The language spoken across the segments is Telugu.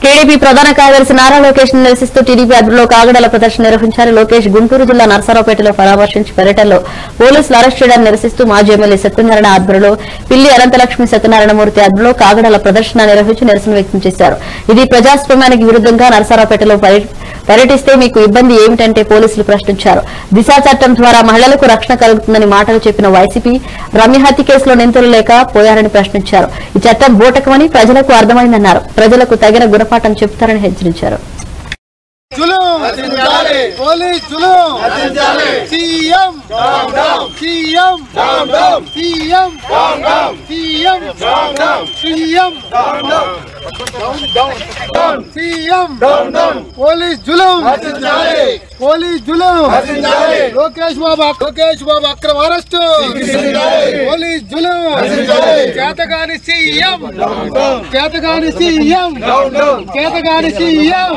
టీడీపీ ప్రధాన కార్యదర్శి నారా లోకేష్ ను నిరసిస్తూ టీడీపీ ఆధ్వర్యంలో కాగడాల ప్రదర్శన నిర్వహించారు లోకేష్ గుంటూరు జిల్లా నరసరావుపేటలో పరామర్శించి పర్యటనలో పోలీసులు అరెస్ట్ చేయడాన్ని నిరసిస్తూ మాజీ ఎమ్మెల్యే సత్యనారాయణ ఆధ్వర్యంలో పిల్లి అనంతలక్ష్మి సత్యనారాయణమూర్తి ఆధ్వర్యంలో కాగడాల ప్రదర్శన నిర్వహించి నిరసన వ్యక్తం చేశారు ఇది ప్రజాస్వామ్యానికి విరుద్ధంగా నరసరావుపేటలో పర్య- పర్యటిస్తే మీకు ఇబ్బంది ఏమిటంటే పోలీసులు ప్రశ్నించారు దిశా చట్టం ద్వారా మహిళలకు రక్షణ కలుగుతుందని మాటలు చెప్పిన వైసీపీ రమ్య హత్య కేసులో నిందితులు లేక పోయారని ప్రశ్నించారు ఈ చట్టం బూటకమని ప్రజలకు అర్థమైందన్నారు ప్రజలకు తగిన గుణపాఠం చెబుతారని హెచ్చరించారు జులుం పోలీస్ జులుం CM CM CM CM CM CM police జులుం పోలీస్ జులుం లోకేష్ బాబు లోకేష్ బాబు అక్రమ అరెస్టు పోలీస్ జులుం చేతగాని సీఎం చేతగాని సీఎం చేతగాని సీఎం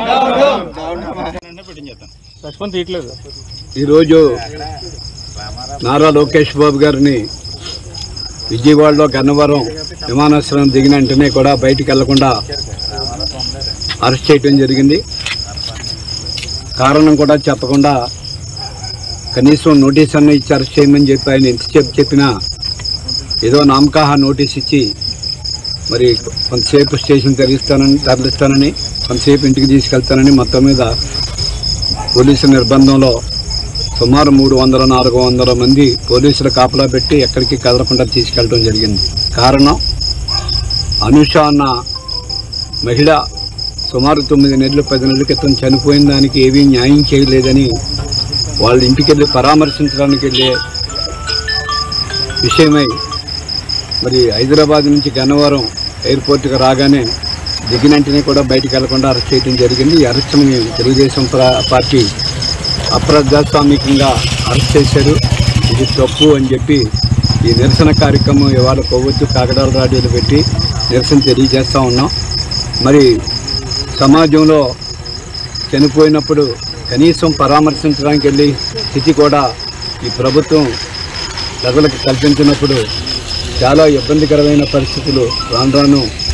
ఈరోజు నారా లోకేష్ బాబు గారిని విజయవాడలో గన్నవరం విమానాశ్రయం దిగిన వెంటనే కూడా బయటికి వెళ్లకుండా అరెస్ట్ చేయడం జరిగింది కారణం కూడా చెప్పకుండా కనీసం నోటీస్ అన్న ఇచ్చి అరెస్ట్ చేయమని చెప్పి ఆయన ఎంతసేపు చెప్పినా ఏదో నామకాహ నోటీస్ ఇచ్చి మరి కొంతసేపు స్టేషన్ తరలిస్తానని తరలిస్తానని కొంతసేపు ఇంటికి తీసుకెళ్తానని మొత్తం మీద పోలీసు నిర్బంధంలో సుమారు మూడు వందల నాలుగు వందల మంది పోలీసులు కాపలా పెట్టి ఎక్కడికి కదలకుండా తీసుకెళ్ళడం జరిగింది కారణం అనుష అన్న మహిళ సుమారు తొమ్మిది నెలలు పది నెలల క్రితం చనిపోయిన దానికి ఏమీ న్యాయం చేయలేదని వాళ్ళ ఇంటికి వెళ్ళి పరామర్శించడానికి వెళ్ళే విషయమై మరి హైదరాబాద్ నుంచి గన్నవరం ఎయిర్పోర్ట్కి రాగానే దిగినంటనే కూడా బయటికి వెళ్లకుండా అరెస్ట్ చేయడం జరిగింది ఈ అరెస్ట్ని మేము తెలుగుదేశం ప్ర- పార్టీ అప్రజాస్వామికంగా అరెస్ట్ చేశారు ఇది తప్పు అని చెప్పి ఈ నిరసన కార్యక్రమం ఇవాళ కొవ్వొత్తు కాకడాల రాడ్యూలు పెట్టి నిరసన తెలియజేస్తూ ఉన్నాం మరి సమాజంలో చనిపోయినప్పుడు కనీసం పరామర్శించడానికి వెళ్ళి స్థితి కూడా ఈ ప్రభుత్వం ప్రజలకు కల్పించినప్పుడు చాలా ఇబ్బందికరమైన పరిస్థితులు రాను రాను